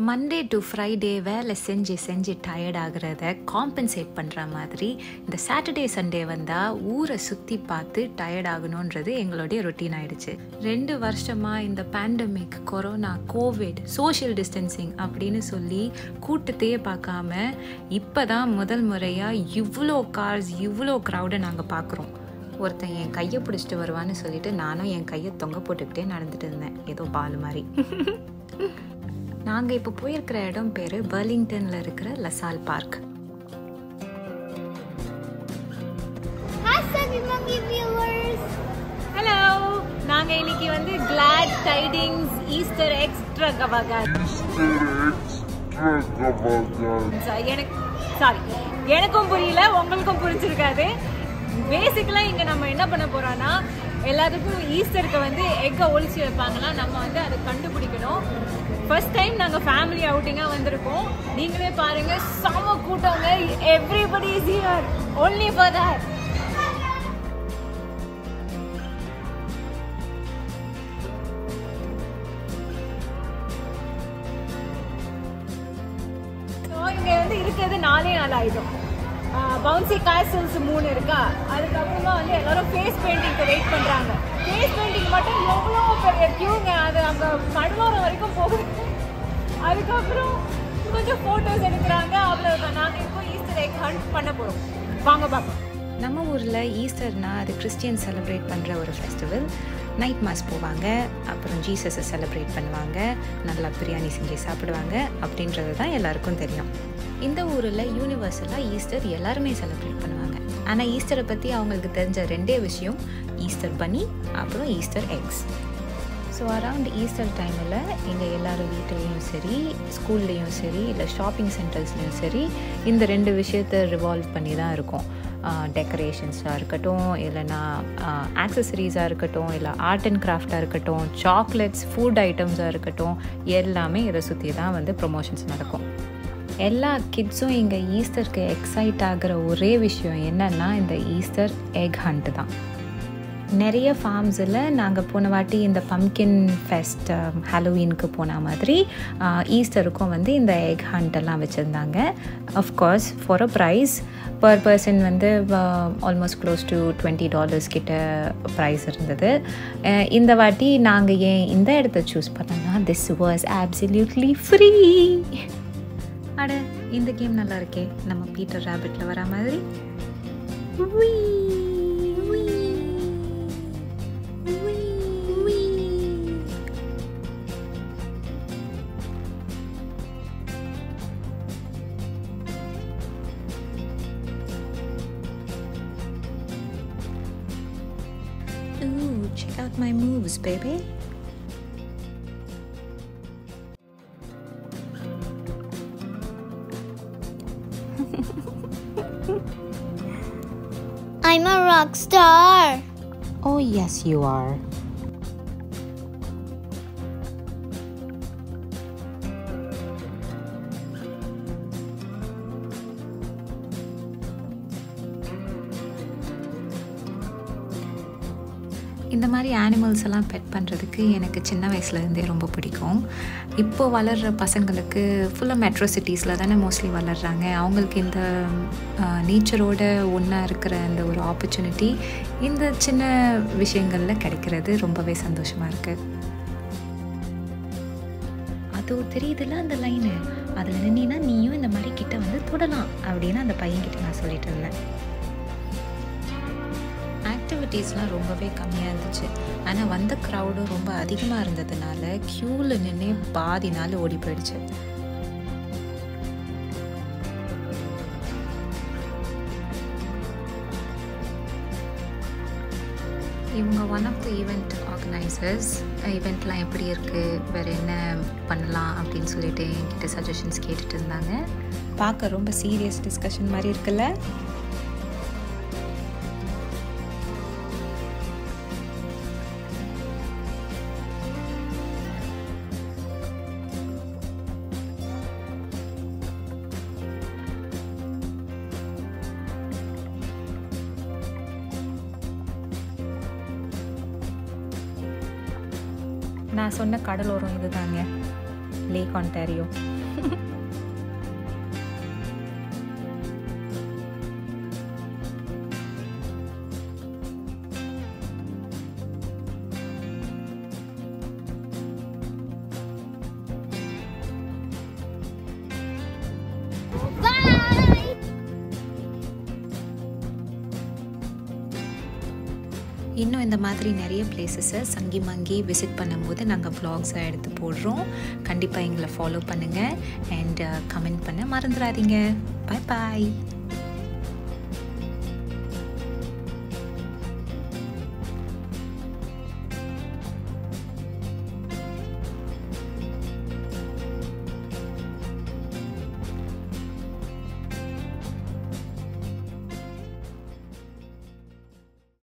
Monday to Friday வேலை செஞ்சு செஞ்சு டயர்ட் ஆகுறத காம்பன்சேட் பண்ணுற மாதிரி இந்த சாட்டர்டே சண்டே வந்தால் ஊரை சுற்றி பார்த்து டயர்ட் ஆகணுன்றது எங்களுடைய ரொட்டீன் ஆயிடுச்சு ரெண்டு வருஷமாக இந்த pandemic corona Covid social distancing அப்படின்னு சொல்லி கூட்டத்தையே பார்க்காம இப்போ தான் முதல் முறையாக இவ்வளோ கார்ஸ் இவ்வளோ க்ரௌடை நாங்கள் பார்க்குறோம் ஒருத்தன் என் கையை பிடிச்சிட்டு வருவான்னு சொல்லிட்டு நானும் என் கையை தொங்க போட்டுக்கிட்டே நடந்துட்டு இருந்தேன் ஏதோ பால் மாதிரி நாங்கள் இப்போ போயிருக்கிற இடம் பேர் பர்லிங்டனில் இருக்கிற LaSalle park Hi, Sunny Monkey viewers! Hello நாங்கள் இன்னைக்கு வந்து glad tidings Easter extravaganza எனக்கு சாரி எனக்கும் புரியல உங்களுக்கும் புரிஞ்சிருக்காது பேசிக்கலாக இங்கே நம்ம என்ன பண்ண போறோம்னா எல்லாத்துக்கும் ஈஸ்டருக்கு வந்து எக்கை ஒழிச்சு வைப்பாங்களா நம்ம வந்து அதை கண்டுபிடிக்கணும் ஃபர்ஸ்ட் டைம் நாங்கள் ஃபேமிலி அவுட்டிங்காக வந்திருக்கோம் நீங்களே பாருங்க செம கூட்டவங்க everybody is here only for that so இங்கே வந்து இருக்கிறது நாலே நாள் ஆயிடும் பவுன்சி காசல்ஸ் மூணு இருக்கா அதுக்கப்புறமா வந்து எல்லாரும் ஃபேஸ் பெயிண்டிங்க்கு வெயிட் பண்ணுறாங்க ஃபேஸ் பெயிண்டிங் மட்டும் எவ்வளோ பெரிய க்யூங்க அது அங்கே நடுவாரம் வரைக்கும் போகுது அதுக்கப்புறம் கொஞ்சம் ஃபோட்டோஸ் எடுக்கிறாங்க அவ்வளோதான் நாங்கள் இப்போ ஈஸ்டர் எக் ஹண்ட் பண்ண போகிறோம் வாங்க பார்ப்போம் நம்ம ஊரில் ஈஸ்டர்னா அது கிறிஸ்டியன் செலிப்ரேட் பண்ணுற ஒரு ஃபெஸ்டிவல் நைட் மாஸ் போவாங்க அப்புறம் ஜீசஸை செலிப்ரேட் பண்ணுவாங்க நல்லா பிரியாணி செஞ்சு சாப்பிடுவாங்க அப்படின்றது தான் எல்லாருக்கும் தெரியும் இந்த ஊரில் யூனிவர்சலாக ஈஸ்டர் எல்லாருமே செலிப்ரேட் பண்ணுவாங்க ஆனால் ஈஸ்டரை பற்றி அவங்களுக்கு தெரிஞ்ச ரெண்டே விஷயம் ஈஸ்டர் பனி அப்புறம் Easter eggs so around Easter டைமில் இங்கே எல்லாரும் வீட்லேயும் சரி ஸ்கூல்லேயும் சரி இல்லை ஷாப்பிங் சென்டர்ஸ்லேயும் சரி இந்த ரெண்டு விஷயத்தை ரிவால்வ் பண்ணி தான் இருக்கும் டெக்கரேஷன்ஸாக இருக்கட்டும் இல்லைனா ஆக்சசரிஸாக இருக்கட்டும் இல்லை ஆர்ட் அண்ட் கிராஃப்டாக இருக்கட்டும் சாக்லேட்ஸ் ஃபுட் ஐட்டம்ஸாக இருக்கட்டும் எல்லாமே இதை சுற்றி தான் வந்து ப்ரொமோஷன்ஸ் நடக்கும் எல்லா கிட்ஸும் இங்கே ஈஸ்டருக்கு எக்ஸைட் ஆகிற ஒரே விஷயம் என்னன்னா இந்த ஈஸ்டர் எக் ஹண்ட் தான் நிறைய ஃபார்ம்ஸில் நாங்கள் போன வாட்டி இந்த பம்கின் ஃபெஸ்ட் ஹாலோவீனுக்கு போன மாதிரி ஈஸ்டருக்கும் வந்து இந்த எக் ஹண்ட் எல்லாம் வச்சுருந்தாங்க of course for a prize per person வந்து almost close to twenty dollars கிட்ட ப்ரைஸ் இருந்தது இந்த வாட்டி நாங்கள் ஏன் இந்த இடத்த சூஸ் பண்ணோன்னா திஸ் வாஸ் ஆப்சல்யூட்லி ஃப்ரீ அட இந்த கேம் நல்லா இருக்கே நம்ம பீட்டர் ரேபிட்டில் வர மாதிரி Ooh, check out my moves, baby. I'm a rock star! Oh, yes, you are. இந்த மாதிரி ஆனிமல்ஸ் எல்லாம் பெட் பண்ணுறதுக்கு எனக்கு சின்ன வயசுலேருந்தே ரொம்ப பிடிக்கும் இப்போ வளர்கிற பசங்களுக்கு ஃபுல்லாக மெட்ரோ சிட்டிஸில் தானே மோஸ்ட்லி வளர்கிறாங்க அவங்களுக்கு இந்த நேச்சரோட ஒன்றா இருக்கிற அந்த ஒரு ஆப்பர்ச்சுனிட்டி இந்த சின்ன விஷயங்களில் கிடைக்கிறது ரொம்பவே சந்தோஷமாக இருக்குது அதோ தெரியுதுல்ல அந்த லைனு அதில் நின்னா நீயும் இந்த மாதிரி கிட்ட வந்து தொடலாம் அப்படின்னு அந்த பையன்கிட்ட நான் சொல்லிட்டு இருந்தேன் ஆக்டிவிட்டீஸ்லாம் ரொம்பவே கம்மியாக இருந்துச்சு ஆனால் வந்த க்ரௌடும் ரொம்ப அதிகமாக இருந்ததுனால க்யூவில் நின்று பாதி நாள் ஓடி போயிடுச்சு இவங்க one of the event organisers ஈவெண்ட்லாம் எப்படி இருக்குது வேறு என்ன பண்ணலாம் அப்படின்னு சொல்லிட்டு என்கிட்ட சஜஷன்ஸ் கேட்டுட்டு இருந்தாங்க பார்க்க ரொம்ப சீரியஸ் டிஸ்கஷன் மாதிரி இருக்குல்ல நான் சொன்ன கடலோரம் இதுதாங்க லேக் ஆன்டாரியோ இன்னும் இந்த மாதிரி நிறைய பிளேசஸை சங்கி மங்கி விசிட் பண்ணும்போது நாங்கள் vlogs-அ எடுத்து போடுறோம் கண்டிப்பாக எங்களை ஃபாலோ பண்ணுங்கள் அண்ட் கமெண்ட் பண்ண மறந்துடாதீங்க பாய் பாய்